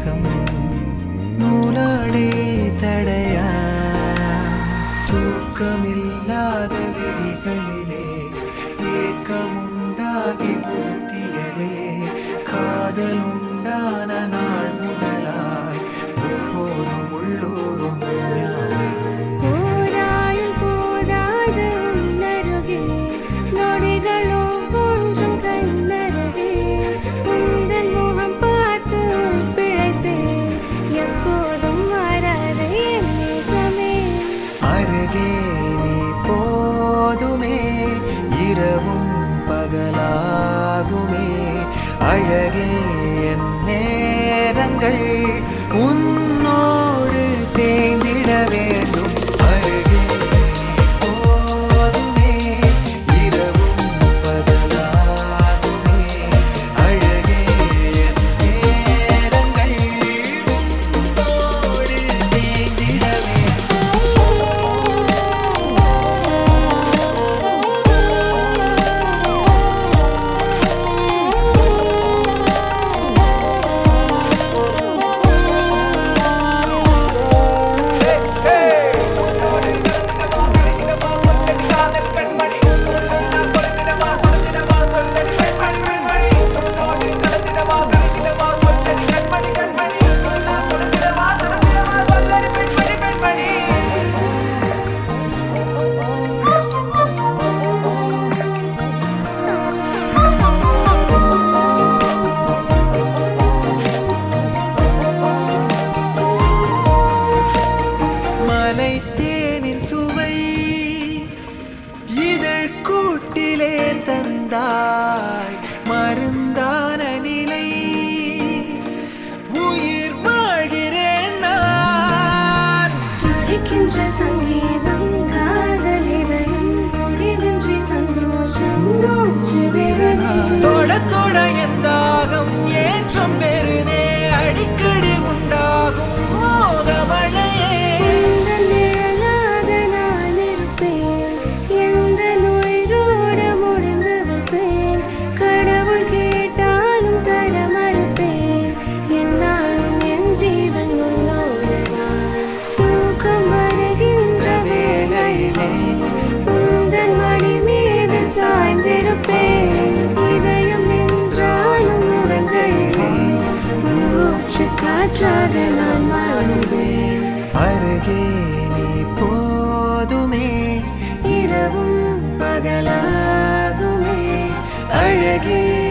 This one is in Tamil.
தேகம் நூலாடே தடையா தூக்கமில்லாத விழிகளிலே ஏக்கமுண்டாகி உறுத்தியதே காதல் உண்டான நாள் முதலாய் எப்போதும் உள்ளூரும் ஞாபகம் ஓராயுள் போதாத உன்னருகே நொடிகள் ஒவ்வொன்றும் கண்ணருகே உந்தன் முகம் பார்த்து உயிர் பிழைத்தேன் எப்போதும் வராத என் நேசமே அருகே நீ போதுமே இரவும் பகலாகுமே அழகே என் நேரங்கள் உன்னோடு தேய்ந்திட வேண்டும் அருகே நீ போதுமே இரவும் பகலாகுமே அழகே என் நேரங்கள் உன்னோடு தேய்ந்திட வேண்டும் மலை தேனின் சுவை இதழ் கூட்டிலே தந்தாய் மருந்தான நிலை உயிர் வாழ்கிறேன் நான் துடிக்கின்ற சங்கீதம் காதல் இதயம் முடிவின்றி சந்தோஷம் மூச்சு விடுதே தொட தொட என் தாகம் ஏற்றம் பெறுதே அடிக்கடி உண்டாகும் மோகமழையே உந்தன் நிழலாக நான் இருப்பேன் எந்த நுயிரோடு முடிந்து வைப்பேன் கடவுள் கேட்டாலும் தர மறுப்பேன் என்னாலும் என் ஜீவன் உன்னோடுதான் தூக்கம் வருகின்ற வேளையிலே உந்தன் மடி மீது சாய்ந்திருப்பேன் இதயம் நின்றாலும் உறங்கையிலே உன் மூச்சு காற்றாக நான் மாறுவேன் அருகே நீ போதுமே இரவும் பகலாகுமே அழகே